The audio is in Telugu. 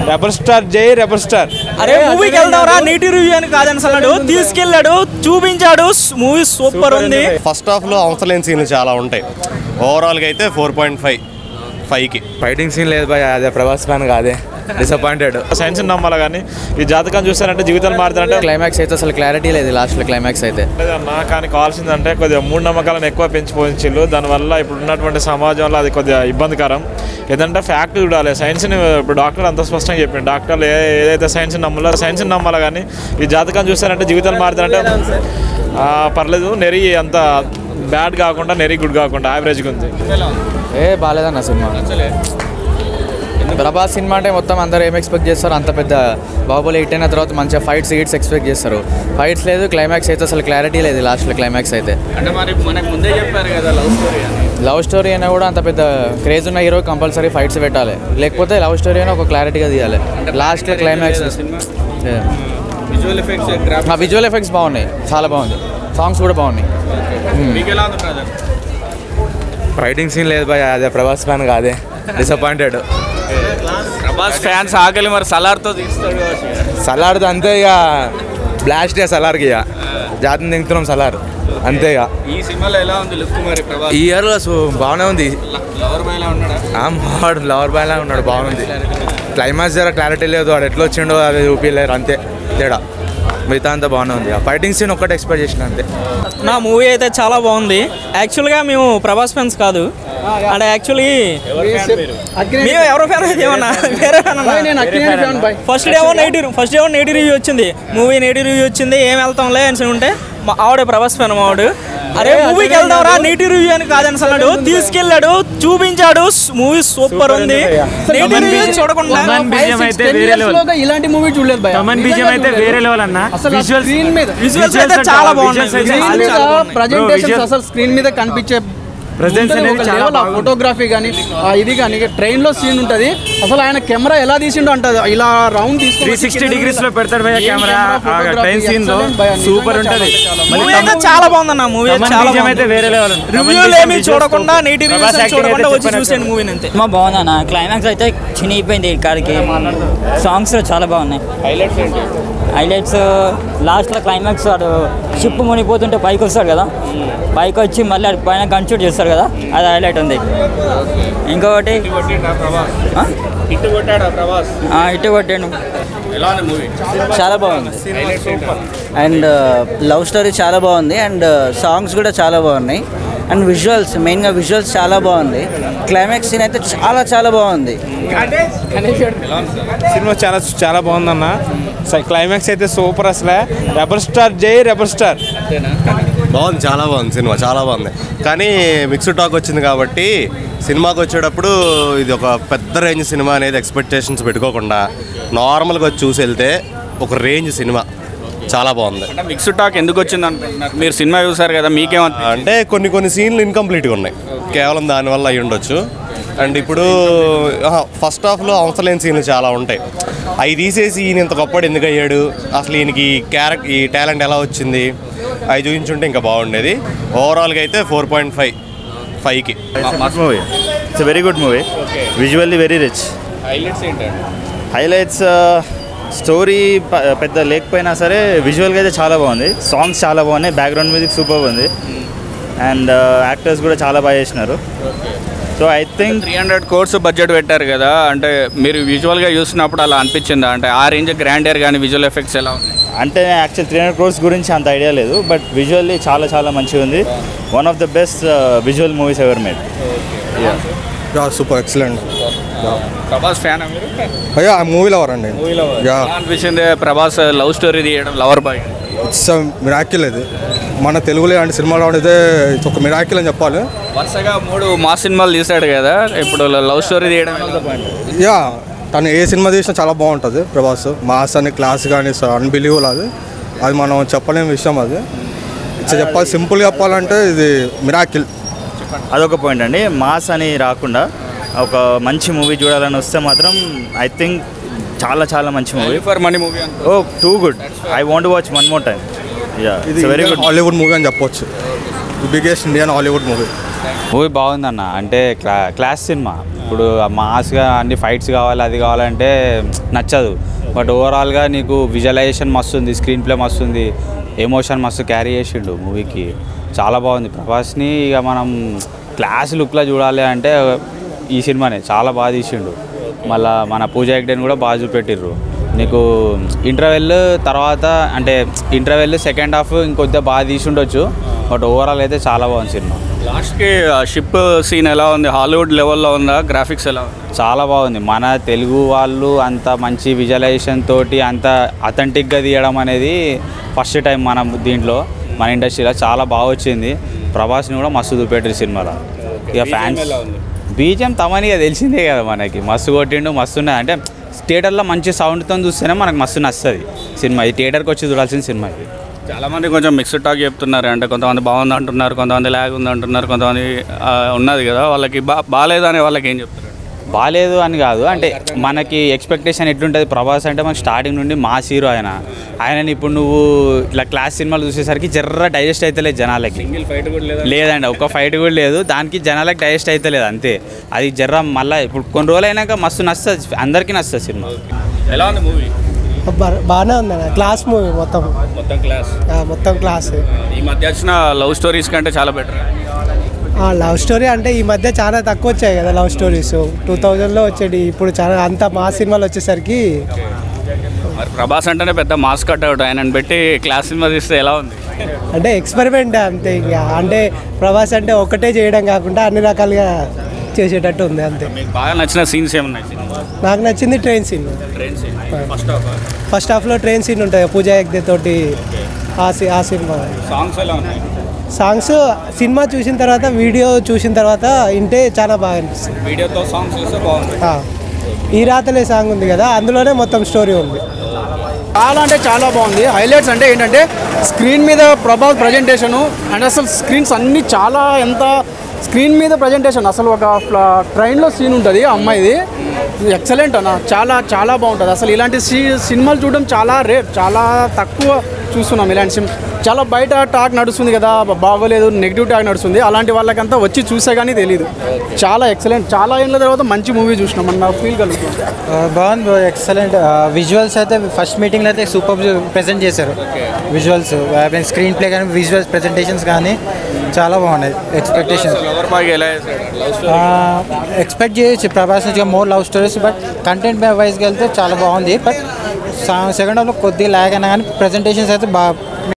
రెబల్ స్టార్ జై రెబల్ స్టార్ అరే మూవీకి వెళ్దాంరా నీటి రివ్యూ అని కాదని అసలు తీసుకెళ్ళాడు చూపించాడు మూవీ సూపర్ ఉంది ఫస్ట్ హాఫ్లో అవసరం లేని సీన్లు చాలా ఉంటాయి ఓవరాల్గా అయితే ఫోర్ పాయింట్ ఫైవ్ ఫైవ్కి ఫైటింగ్ సీన్ లేదు భయ అదే ప్రభాస్ ఫ్యాన్ కాదే డిసప్పాయింటెడ్ సైన్స్ నమ్మాలి కానీ ఈ జాతకం చూస్తారంటే జీవితాలు మారుతారంటే క్లైమాక్స్ అయితే అసలు క్లారిటీ లేదు లాస్ట్లో క్లైమాక్స్ అయితే లేదన్నా కానీ కావాల్సిందంటే కొద్దిగా మూఢ నమ్మకాలను ఎక్కువ పెంచిపోయించిల్లు దానివల్ల ఇప్పుడు ఉన్నటువంటి సమాజంలో అది కొద్దిగా ఇబ్బందికరం ఏదంటే ఫ్యాక్ట్ చూడాలి సైన్స్ని ఇప్పుడు డాక్టర్ అంత స్పష్టంగా చెప్పిండు డాక్టర్లు ఏ ఏదైతే సైన్స్ నమ్మాలో సైన్స్ నమ్మాలి కానీ ఈ జాతకం చూస్తారంటే జీవితాలు మారుతారంటే ఆ, పర్లేదు నెరి అంత బ్యాడ్ కాకుండా నెరి గుడ్ కాకుండా యావరేజ్గా ఉంది ఏ బాగాలేదన్న సినిమా ప్రభాస్ సినిమా అంటే మొత్తం అందరూ ఏం ఎక్స్పెక్ట్ చేస్తారు అంత పెద్ద బాహుబలి హిట్ అయిన తర్వాత మంచిగా ఫైట్స్ గిట్స్ ఎక్స్పెక్ట్ చేస్తారు ఫైట్స్ లేదు క్లైమాక్స్ అయితే అసలు క్లారిటీ లేదు లాస్ట్లో క్లైమాక్స్ అయితే అంటే మరి మనకు ముందే చెప్పారు కదా లవ్ స్టోరీ అని లవ్ స్టోరీ అయినా కూడా అంత పెద్ద క్రేజ్ ఉన్న హీరో కంపల్సరీ ఫైట్స్ పెట్టాలి లేకపోతే లవ్ స్టోరీ అయినా ఒక క్లారిటీగా తీయాలి లాస్ట్లో క్లైమాక్స్ సినిమా విజువల్ ఎఫెక్ట్స్ గ్రాఫిక్స్ ఆ విజువల్ ఎఫెక్ట్స్ బాగున్నాయి చాలా బాగుంది సాంగ్స్ కూడా బాగున్నాయి మీకు ఎలా ఉంది బ్రదర్ ఫైటింగ్ సీన్ లేదు భయ అదే ప్రభాస్ ఫ్యాన్ కాదే డిసప్పాయింటెడ్ ప్రభాస్ ఫ్యాన్స్ ఆకలి మరి సలార్తో తీస్తాడు సలార్ది అంతే ఇక బ్లాస్ట్ సలార్కి ఇక జాతిని దింగుతున్నాం సలార్ అంతే ఇక ఈ సినిమాలో ఎలా ఉంది లుక్ మరి ప్రభాస్ ఈ ఇయర్లో సో బాగానే ఉంది లవర్ బాయ్ లా ఉన్నాడా ఆ వాడు లవర్ బాయ్ లాగా ఉన్నాడు బాగుంది క్లైమాక్స్ జర క్లారిటీ లేదు వాడు ఎట్లా వచ్చిండో అది చూపించలేరు అంతే తేడా మిగతా అంతా బాగానే ఉంది ఆ ఫైటింగ్ సీన్ ఒక్కటి ఎక్స్పెక్ట్ చేసిన అంతే నా మూవీ అయితే చాలా బాగుంది యాక్చువల్గా మేము ప్రభాస్ ఫ్యాన్స్ కాదు అంటే యాక్చువల్లీ మేము ఎవరో ఫ్యాన్ అయితే ఏమన్నా వేరే ఫస్ట్ డే ఏమో నైట్ ఫస్ట్ డే ఏమో నేటి రివ్యూ వచ్చింది మూవీ నేటి రివ్యూ వచ్చింది ఏం వెళ్తాంలే అని ఉంటే మా ఆవిడే ప్రభాస్ ఫ్యాన్ మావాడు అరే మూవీకి వెళ్దాంరా నీటి రివ్యూ అని కాదని అసలు తీసుకెళ్ళాడు చూపించాడు మూవీ సూపర్ ఉంది నేటి రివ్యూ చూడకుండా ఇలాంటి మూవీ చూడలేదు భయ కమన్ బీజం అయితే వేరే లెవెల్ అన్న అసలు స్క్రీన్ మీద విజువల్స్ అయితే చాలా బాగున్నాయి స్క్రీన్ మీద ప్రజెంటేషన్స్ అసలు స్క్రీన్ మీద కనిపించే Presence ఉంటుంది అనేది ఒక చాలా level ఆ ఫోటోగ్రఫీ కానీ ఇది కానీ ట్రైన్ లో సీన్ ఉంటది అసలు ఆయన కెమెరా ఎలా తీసిండో అంటది ఇలా రౌండ్ త్రీ సిక్స్టీ డిగ్రీస్ లో పెడతాడు భయ కెమెరా ట్రైన్ సీన్ లో సూపర్ ఉంటది మూవీ అయితే చాలా బాగుందన్న మూవీ కమన్ చాలా బీజం అయితే బాగుంది వేరే లెవెల్ రివ్యూలు ఏమి చూడకుండా నీటి రివ్యూస్ చూడకుండా వచ్చి చూసాను మూవీని అంతే సినిమా బాగుందన్న క్లైమాక్స్ అయితే చినిగిపోయింది కాడికి సాంగ్స్ చాలా బాగున్నాయి హైలైట్స్ ఏంటి హైలైట్స్ లాస్ట్లో క్లైమాక్స్ వాడు షిప్ మునిగిపోతుంటే పైకి వస్తాడు కదా పైకి వచ్చి మళ్ళీ ఆడు పైన కన్షూట్ చేస్తాడు కదా అది హైలైట్ ఉంది ఇంకొకటి కొట్టిండా ప్రభాస్ ఆ? హిట్ కొట్టాడా ప్రభాస్ ఆ, ఇటు కొట్టాను ఎలా ఉంది మూవీ చాలా బాగుంది హైలైట్స్ ఏంటి అండ్ లవ్ స్టోరీ చాలా బాగుంది అండ్ సాంగ్స్ కూడా చాలా బాగున్నాయి అండ్ విజువల్స్ మెయిన్గా విజువల్స్ చాలా బాగుంది క్లైమాక్స్ సీన్ అయితే చాలా చాలా బాగుంది సినిమా చాలా చాలా బాగుందన్న క్లైమాక్స్ అయితే సూపర్ అసలే రెబల్ స్టార్ జై రెబల్ స్టార్ బాగుంది చాలా బాగుంది సినిమా చాలా బాగుంది కానీ మిక్స్డ్ టాక్ వచ్చింది కాబట్టి సినిమాకి వచ్చేటప్పుడు ఇది ఒక పెద్ద రేంజ్ సినిమా అనేది ఎక్స్పెక్టేషన్స్ పెట్టుకోకుండా నార్మల్గా వచ్చి చూసి వెళ్తే ఒక రేంజ్ సినిమా చాలా బాగుంది అంటే మిక్స్డ్ టాక్ ఎందుకు వచ్చింది అనుకుంటున్నారు మీరు సినిమా చూసారు కదా మీకేమంత అంటే కొన్ని కొన్ని సీన్లు ఇన్కంప్లీట్గా ఉన్నాయి కేవలం దానివల్ల అయి ఉండొచ్చు అండ్ ఇప్పుడు ఫస్ట్ హాఫ్లో అవసరం లేని సీన్లు చాలా ఉంటాయి అవి తీసేసి ఈయన ఇంత గొప్పడు ఎందుకు అయ్యాడు అసలు ఈయనకి క్యారెక్టర్ ఈ టాలెంట్ ఎలా వచ్చింది అవి చూపించుంటే ఇంకా బాగుండేది ఓవరాల్గా అయితే ఫోర్ పాయింట్ ఫైవ్ ఫైవ్కి movie it's very good movie visually very rich highlights ఏంటండి హైలైట్స్ స్టోరీ పెద్ద లేకపోయినా సరే విజువల్గా అయితే చాలా బాగుంది సాంగ్స్ చాలా బాగున్నాయి బ్యాక్గ్రౌండ్ మ్యూజిక్ సూపర్ ఉంది అండ్ యాక్టర్స్ కూడా చాలా బాగా చేసినారు so I think three hundred crores budget పెట్టారు కదా అంటే మీరు విజువల్గా చూసినప్పుడు అలా అనిపించిందా అంటే ఆ రేంజ్ గ్రాండర్ కానీ విజువల్ ఎఫెక్ట్స్ ఎలా ఉన్నాయి అంటే యాక్చువల్ త్రీ హండ్రెడ్ క్రోర్స్ గురించి అంత ఐడియా లేదు బట్ విజువల్లీ చాలా చాలా మంచిగా ఉంది one of the best visual movies ever made super excellent Prabhas fan మీరు అయ్యా ఆ మూవీ లవర్ అండి యా ఎలా అనిపించింది ప్రభాస్ లవ్ స్టోరీ తీయడం లవర్ బాయ్ ఇట్స్ మిరాకిల్ ఇది మన తెలుగులో ఇలాంటి సినిమాలు రావడం ఇది ఒక మిరాకిల్ అని చెప్పాలి వరుసగా మూడు మా సినిమాలు తీసాడు కదా ఇప్పుడు లవ్ స్టోరీ తీయడం యా తను ఏ సినిమా తీసినా చాలా బాగుంటుంది ప్రభాస్ మాస్ అని క్లాస్ కానీ అన్బిలీవబుల్ అది అది మనం చెప్పలేని విషయం అది ఇట్లా చెప్పాలి సింపుల్ చెప్పాలంటే ఇది మిరాకిల్ అదొక పాయింట్ అండి మాస్ అని రాకుండా ఒక మంచి మూవీ చూడాలని వస్తే మాత్రం ఐ థింక్ చాలా చాలా మంచి movie for money movie oh too good I want watch one more time yeah ఇది వెరీ గుడ్ హాలీవుడ్ మూవీ అని చెప్పొచ్చు biggest Indian Hollywood movie movie బాగుందన్న అంటే క్లా క్లాస్ సినిమా ఇప్పుడు మాస్గా అన్ని ఫైట్స్ కావాలి అది కావాలంటే నచ్చదు బట్ ఓవరాల్గా నీకు విజువలైజేషన్ మస్తు ఉంది స్క్రీన్ ప్లే మస్తు ఉంది ఎమోషన్ మస్తు క్యారీ చేసిండు మూవీకి చాలా బాగుంది ప్రభాస్ని ఇక మనం క్లాస్ లుక్లో చూడాలి అంటే ఈ సినిమానే చాలా బాగా తీసిండు మళ్ళా మన పూజ హెగ్డేని కూడా బాగా చూపెట్టిర్రు నీకు ఇంటర్వెల్ తర్వాత అంటే ఇంటర్వెల్ సెకండ్ హాఫ్ ఇంకొద్దిగా బాగా తీసి ఉండొచ్చు బట్ ఓవరాల్ అయితే చాలా బాగుంది సినిమా లాస్ట్కి షిప్ సీన్ ఎలా ఉంది హాలీవుడ్ లెవెల్లో ఉందా గ్రాఫిక్స్ ఎలా ఉంది చాలా బాగుంది మన తెలుగు వాళ్ళు అంత మంచి విజువలైజేషన్ తోటి అంత అథెంటిక్గా తీయడం అనేది ఫస్ట్ టైం మనం దీంట్లో మన ఇండస్ట్రీలో చాలా బాగా వచ్చింది ప్రభాస్ని కూడా మస్తు చూపెట్టారు సినిమాలో ఇక ఫ్యాన్స్ బీజం తమనిగా తెలిసిందే కదా మనకి మస్తు కొట్టిండు మస్తు ఉన్నది అంటే థియేటర్లో మంచి సౌండ్తో చూస్తేనే మనకు మస్తు నస్తుంది సినిమా ఈ థియేటర్కి వచ్చి చూడాల్సిన సినిమా ఇది చాలా మంది కొంచెం మిక్స్డ్ టాక్ చెప్తున్నారు అంటే కొంతమంది బాగుంది అంటున్నారు కొంతమంది ల్యాగ్ ఉంది అంటున్నారు కొంతమంది ఆ, ఉన్నది కదా వాళ్ళకి బా బాగాలేదనే వాళ్ళకి ఏం చెప్తారు బాగాలేదు అని కాదు అంటే మనకి ఎక్స్పెక్టేషన్ ఎట్లుంటుంది ప్రభాస్ అంటే మనకి స్టార్టింగ్ నుండి మాస్ హీరో ఆయన ఆయనని ఇప్పుడు నువ్వు ఇట్లా క్లాస్ సినిమాలు చూసేసరికి జర్ర డైజెస్ట్ అవుతలేదు జనాలకి ఫైట్ కూడా లేదా లేదండి ఒక్క ఫైట్ కూడా లేదు దానికి జనాలకు డైజెస్ట్ అవుతలేదు అంతే అది జర్ర మళ్ళీ ఇప్పుడు కొన్ని రోజులు అయినాక మస్తు నస్తుంది అందరికీ నస్తుంది సినిమా ఎలా ఉంది మూవీ బా- బాగానే ఉందన్న క్లాస్ మూవీ మొత్తం మొత్తం క్లాస్ ఆ, మొత్తం క్లాస్ ఈ మధ్య వచ్చిన లవ్ స్టోరీస్ కంటే చాలా బెటర్ ఆ లవ్ స్టోరీ అంటే ఈ మధ్య చాలా తక్కువ వచ్చాయి కదా లవ్ స్టోరీస్ టూ థౌజండ్లో వచ్చేది ఇప్పుడు చాలా అంత మా సినిమాలు వచ్చేసరికి మరి ప్రభాస్ అంటేనే పెద్ద మాస్ కట్అవుట్ ఆయనను పెట్టి క్లాస్ సినిమా తీస్తే ఎలా ఉంది అంటే ఎక్స్పెరిమెంట్ అంతే ఇంకా అంటే ప్రభాస్ అంటే ఒకటే చేయడం కాకుండా అన్ని రకాలుగా చేసేటట్టు ఉంది అంతే మీకు బాగా నచ్చిన సీన్స్ ఏమున్నాయి నాకు నచ్చింది train scene train scene first half first హాఫ్లో ట్రైన్ సీన్ ఉంటుంది పూజా హెగ్డే తోటి ఆ సి ఆ సినిమా సాంగ్స్ ఎలా ఉన్నాయి సాంగ్స్ సినిమా చూసిన తర్వాత వీడియో చూసిన తర్వాత వింటే చాలా బాగా అనిపిస్తుంది వీడియోతో సాంగ్స్ చూస్తే బాగుంది ఆ, ఈ రాతలే సాంగ్ ఉంది కదా అందులోనే మొత్తం స్టోరీ ఉంది చాలా అంటే చాలా బాగుంది హైలైట్స్ అంటే ఏంటంటే స్క్రీన్ మీద ప్రభాస్ ప్రజెంటేషను అండ్ అసలు స్క్రీన్స్ అన్నీ చాలా ఎంత స్క్రీన్ మీద ప్రజెంటేషన్ అసలు ఒక ఫ్ల- ట్రైన్లో సీన్ ఉంటుంది ఆ అమ్మాయిది ఎక్సలెంట్ అన్న చాలా చాలా బాగుంటుంది అసలు ఇలాంటి సీ సినిమాలు చూడడం చాలా రేర్ చాలా తక్కువ చూస్తున్నాం ఇలాంటి సినిమా చాలా బయట టాక్ నడుస్తుంది కదా బ- బాగోలేదు నెగిటివ్ టాక్ నడుస్తుంది అలాంటి వాళ్ళకంతా వచ్చి చూసే కానీ తెలియదు చాలా ఎక్సలెంట్ చాలా ఏళ్ళ తర్వాత మంచి మూవీ చూసినాం అన్న ఫీల్ కలుగుతుంది బాగుంది బ్రో ఎక్సలెంట్ విజువల్స్ అయితే ఫస్ట్ మీటింగ్లో అయితే సూపర్ ప్రెజెంట్ చేశారు విజువల్స్ స్క్రీన్ ప్లే కానీ విజువల్స్ ప్రెజెంటేషన్స్ కానీ చాలా బాగున్నాయి ఎక్స్పెక్టేషన్స్ ఎవరు బాగా ఎలా చేశాడు లవ్ స్టోరీ ఎక్స్పెక్ట్ చేయొచ్చు ప్రభాస్ నుంచి more love stories but content వైజ్కి వెళ్తే చాలా బాగుంది బట్ సెకండ్ హాఫ్లో కొద్దిగా ల్యాగ్ అయినా కానీ ప్రజెంటేషన్స్ అయితే బాగా